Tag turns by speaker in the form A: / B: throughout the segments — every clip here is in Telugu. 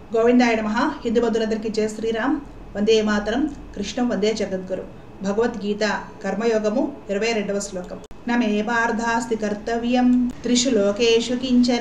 A: గోవిందాయ నమ హిందూ బంధువులందరికీ జయ శ్రీరామ్ వందే మాతరం కృష్ణం వందే జగద్గురు భగవద్గీత కర్మయోగము ఇరవై రెండవ శ్లోకం నమే పార్థాస్తి కర్తవ్యం త్రిషు లోకేషు కించన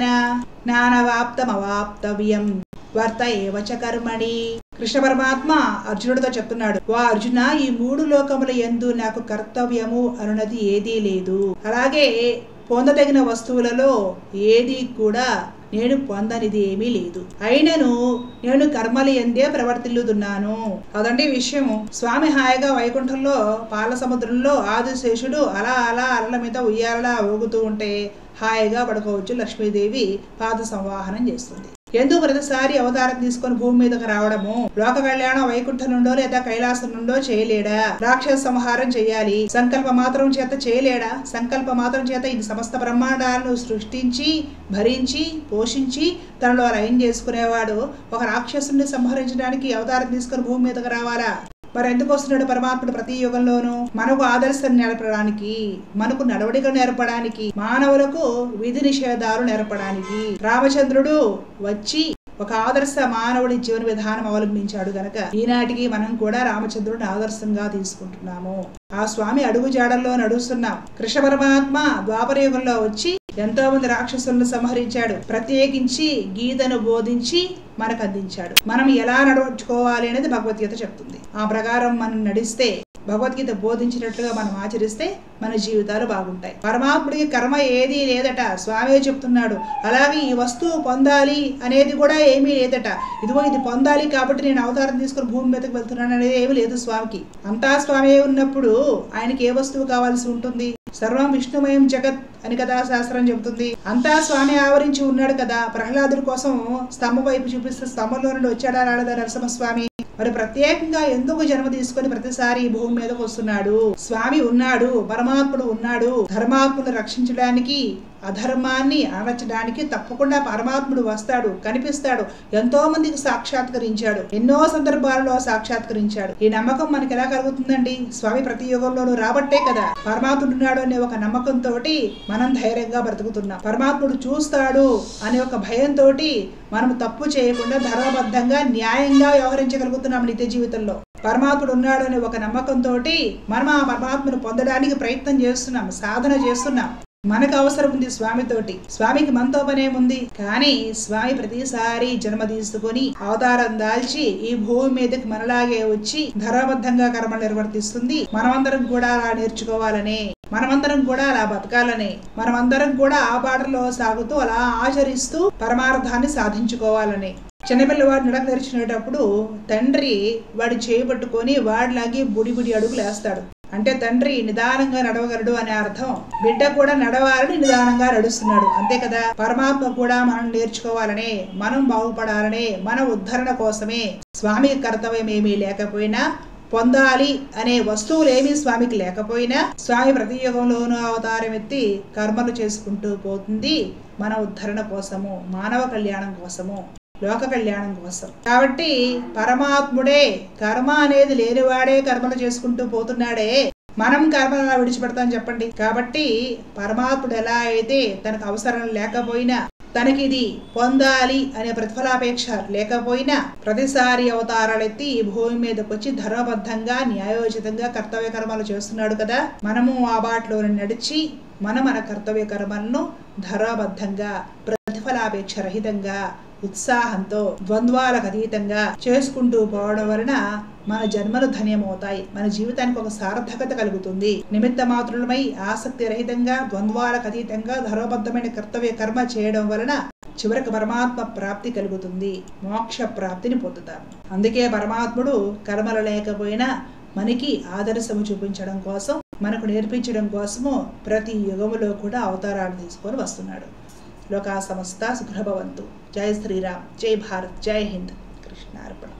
A: జ్ఞానవాప్తమవాప్తవ్యం వర్త ఏవచ కర్మణి కృష్ణ పరమాత్మ అర్జునుడితో చెప్తున్నాడు వా అర్జున ఈ మూడు లోకముల యందు నాకు కర్తవ్యము అనున్నది ఏదీ లేదు అలాగే పొందదగిన వస్తువులలో ఏది కూడా నేను పొందనిది ఏమీ లేదు అయినను నేను కర్మలు ఎందే ప్రవర్తిల్లుతున్నాను అదండి విషయం స్వామి హాయిగా వైకుంఠంలో పాల సముద్రంలో ఆదిశేషుడు అలా అలా అలల మీద ఉయ్యాలలా ఊగుతూ ఉంటే హాయిగా పడుకోవచ్చు లక్ష్మీదేవి పాద సంవాహనం చేస్తుంది ఎందుకు ప్రతిసారి అవతారం తీసుకొని భూమి మీదకి రావడము లోక కళ్యాణం వైకుంఠం నుండో లేదా కైలాసం నుండో చేయలేడా రాక్షస సంహారం చేయాలి సంకల్ప మాత్రం చేత చేయలేడా సంకల్ప మాత్రం చేత ఇది సమస్త బ్రహ్మాండాలను సృష్టించి భరించి పోషించి తనలో లయం చేసుకునేవాడు ఒక రాక్షసుని సంహరించడానికి అవతారం తీసుకొని భూమి మీదకి రావాలా మరి ఎందుకు వస్తున్నాడు పరమాత్ముడు ప్రతి యుగంలోనూ మనకు ఆదర్శం నేర్పడానికి మనకు నడవడిక నేర్పడానికి మానవులకు విధి నిషేధాలు నేర్పడానికి రామచంద్రుడు వచ్చి ఒక ఆదర్శ మానవుడి జీవన విధానం అవలంబించాడు గనక ఈనాటికి మనం కూడా రామచంద్రుడిని ఆదర్శంగా తీసుకుంటున్నాము ఆ స్వామి అడుగు జాడల్లో నడుస్తున్నాం కృష్ణ పరమాత్మ ద్వాపర యుగంలో వచ్చి ఎంతో మంది రాక్షసులను సంహరించాడు ప్రత్యేకించి గీతను బోధించి మనకు అందించాడు మనం ఎలా నడుచుకోవాలి అనేది భగవద్గీత చెప్తుంది ఆ ప్రకారం మనం నడిస్తే భగవద్గీత బోధించినట్లుగా మనం ఆచరిస్తే మన జీవితాలు బాగుంటాయి పరమాత్ముడికి కర్మ ఏదీ లేదట స్వామి చెప్తున్నాడు అలాగే ఈ వస్తువు పొందాలి అనేది కూడా ఏమీ లేదట ఇదిగో ఇది పొందాలి కాబట్టి నేను అవతారం తీసుకుని భూమి మీదకి వెళ్తున్నాను అనేది ఏమీ లేదు స్వామికి అంతా స్వామి ఉన్నప్పుడు ఆయనకి ఏ వస్తువు కావాల్సి ఉంటుంది సర్వం విష్ణుమయం జగత్ అని కదా శాస్త్రం చెబుతుంది అంతా స్వామి ఆవరించి ఉన్నాడు కదా ప్రహ్లాదుడి కోసం స్తంభం వైపు చూపిస్తే స్తంభంలో నుండి వచ్చాడా రాలేదా నరసింహస్వామి మరి ప్రత్యేకంగా ఎందుకు జన్మ తీసుకొని ప్రతిసారి ఈ భూమి మీదకు వస్తున్నాడు స్వామి ఉన్నాడు పరమాత్ముడు ఉన్నాడు ధర్మాత్ముడు రక్షించడానికి అధర్మాన్ని అణచడానికి తప్పకుండా పరమాత్ముడు వస్తాడు కనిపిస్తాడు ఎంతో మందికి సాక్షాత్కరించాడు ఎన్నో సందర్భాలలో సాక్షాత్కరించాడు ఈ నమ్మకం మనకి ఎలా కలుగుతుందండి స్వామి ప్రతి యుగంలోనూ రాబట్టే కదా పరమాత్ముడు ఉన్నాడు అనే ఒక నమ్మకంతో మనం ధైర్యంగా బ్రతుకుతున్నాం పరమాత్ముడు చూస్తాడు అనే ఒక భయంతో మనం తప్పు చేయకుండా ధర్మబద్ధంగా న్యాయంగా వ్యవహరించగలుగుతున్నాం నిత్య జీవితంలో పరమాత్ముడు ఉన్నాడు అనే ఒక నమ్మకంతో మనం ఆ పరమాత్మను పొందడానికి ప్రయత్నం చేస్తున్నాం సాధన చేస్తున్నాం మనకు అవసరం ఉంది స్వామితోటి స్వామికి మనతో పనేముంది కానీ స్వామి ప్రతిసారి జన్మ తీసుకొని అవతారం దాల్చి ఈ భూమి మీదకి మనలాగే వచ్చి ధర్మబద్ధంగా కర్మలు నిర్వర్తిస్తుంది మనమందరం కూడా అలా నేర్చుకోవాలనే మనమందరం కూడా అలా బతకాలనే మనమందరం కూడా ఆ బాటలో సాగుతూ అలా ఆచరిస్తూ పరమార్థాన్ని సాధించుకోవాలని చిన్నపిల్లవాడు నడక తెరిచినప్పుడు తండ్రి వాడి చేయబట్టుకొని వాడిలాగే బుడి బుడి అడుగులు వేస్తాడు అంటే తండ్రి నిదానంగా నడవగలడు అనే అర్థం బిడ్డ కూడా నడవాలని నిదానంగా నడుస్తున్నాడు అంతే కదా పరమాత్మ కూడా మనం నేర్చుకోవాలనే మనం బాగుపడాలనే మన ఉద్ధరణ కోసమే స్వామికి కర్తవ్యం ఏమీ లేకపోయినా పొందాలి అనే వస్తువులు ఏమీ స్వామికి లేకపోయినా స్వామి ప్రతి యుగంలోనూ అవతారం ఎత్తి కర్మలు చేసుకుంటూ పోతుంది మన ఉద్ధరణ కోసము మానవ కళ్యాణం కోసము లోక కళ్యాణం కోసం కాబట్టి పరమాత్ముడే కర్మ అనేది లేనివాడే కర్మలు చేసుకుంటూ పోతున్నాడే మనం కర్మలు ఎలా విడిచిపెడతాం చెప్పండి కాబట్టి పరమాత్ముడు ఎలా అయితే తనకు అవసరం లేకపోయినా తనకి ఇది పొందాలి అనే ప్రతిఫలాపేక్ష లేకపోయినా ప్రతిసారి అవతారాలెత్తి ఈ భూమి మీదకి వచ్చి ధర్మబద్ధంగా న్యాయోచితంగా కర్తవ్య కర్మలు చేస్తున్నాడు కదా మనము ఆ బాటలో నడిచి మన మన కర్తవ్య కర్మలను ధర్మబద్ధంగా ప్రతిఫలాపేక్ష రహితంగా ఉత్సాహంతో ద్వంద్వాలకు అతీతంగా చేసుకుంటూ పోవడం వలన మన జన్మలు ధన్యమవుతాయి మన జీవితానికి ఒక సార్థకత కలుగుతుంది నిమిత్త మాత్రులమై ఆసక్తి రహితంగా ద్వంద్వాలకు అతీతంగా ధర్మబద్ధమైన కర్తవ్య కర్మ చేయడం వలన చివరికి పరమాత్మ ప్రాప్తి కలుగుతుంది మోక్ష ప్రాప్తిని పొందుతాం అందుకే పరమాత్ముడు కర్మలు లేకపోయినా మనకి ఆదర్శము చూపించడం కోసం మనకు నేర్పించడం కోసము ప్రతి యుగములో కూడా అవతారాలు తీసుకొని వస్తున్నాడు లోకా సమస్త సుఖభవంతు జై శ్రీరామ్ జై భారత్ జై హింద్ కృష్ణార్పణ